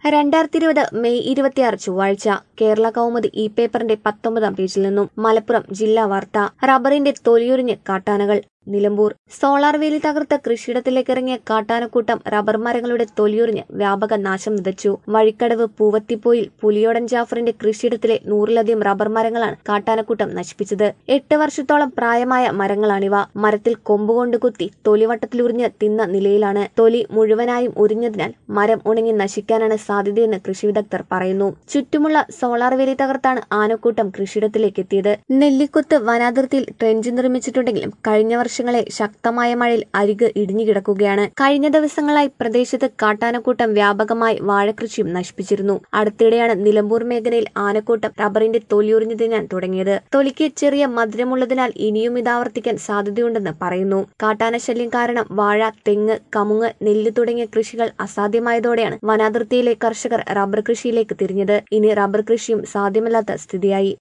രണ്ടായിരത്തി ഇരുപത് മെയ് ഇരുപത്തിയാറ് ചൊവ്വാഴ്ച കേരള കൗമുദി ഈ പേപ്പറിന്റെ പത്തൊമ്പതാം പേജിൽ നിന്നും മലപ്പുറം ജില്ലാ വാർത്ത റബ്ബറിന്റെ തൊലിയുരിഞ്ഞ് കാട്ടാനകൾ നിലമ്പൂർ സോളാർ വേലി തകർത്ത് കൃഷിയിടത്തിലേക്കിറങ്ങിയ കാട്ടാനക്കൂട്ടം റബ്ബർ മരങ്ങളുടെ തൊലിയുറിഞ്ഞ് വ്യാപക നാശം വിതച്ചു വഴിക്കടവ് പൂവത്തിപ്പോയിൽ പുലിയോടൻ ജാഫറിന്റെ കൃഷിയിടത്തിലെ നൂറിലധികം റബ്ബർ മരങ്ങളാണ് കാട്ടാനക്കൂട്ടം നശിപ്പിച്ചത് എട്ട് വർഷത്തോളം പ്രായമായ മരങ്ങളാണിവ മരത്തിൽ കൊമ്പുകൊണ്ട് കുത്തി തൊലിവട്ടത്തിലുറിഞ്ഞ് തിന്ന നിലയിലാണ് തൊലി മുഴുവനായും ഉരിഞ്ഞതിനാൽ മരം ഉണങ്ങി നശിക്കാനാണ് സാധ്യതയെന്ന് കൃഷി വിദഗ്ധർ പറയുന്നു ചുറ്റുമുള്ള സോളാർ വേലി തകർത്താണ് ആനക്കൂട്ടം കൃഷിയിടത്തിലേക്ക് എത്തിയത് നെല്ലിക്കുത്ത് വനാതിർത്തിയിൽ ട്രെഞ്ച് നിർമ്മിച്ചിട്ടുണ്ടെങ്കിലും കഴിഞ്ഞ വർഷങ്ങളെ ശക്തമായ മഴയിൽ അരിക് ഇടിഞ്ഞുകിടക്കുകയാണ് കഴിഞ്ഞ ദിവസങ്ങളായി പ്രദേശത്ത് കാട്ടാനക്കൂട്ടം വ്യാപകമായി വാഴകൃഷിയും നശിപ്പിച്ചിരുന്നു അടുത്തിടെയാണ് നിലമ്പൂർ മേഖലയിൽ ആനക്കൂട്ടം റബ്ബറിന്റെ തൊലിയുറിഞ്ഞു തിന്നാൻ തുടങ്ങിയത് തൊലിക്ക് ചെറിയ മധുരമുള്ളതിനാൽ ഇനിയും ഇത് ആവർത്തിക്കാൻ സാധ്യതയുണ്ടെന്ന് പറയുന്നു കാട്ടാനശല്യം കാരണം വാഴ തെങ്ങ് കമുങ്ങ് നെല്ല് തുടങ്ങിയ കൃഷികൾ അസാധ്യമായതോടെയാണ് വനാതിർത്തിയിലെ കർഷകർ റബ്ബർ കൃഷിയിലേക്ക് തിരിഞ്ഞത് ഇനി റബ്ബർ കൃഷിയും സാധ്യമല്ലാത്ത സ്ഥിതിയായി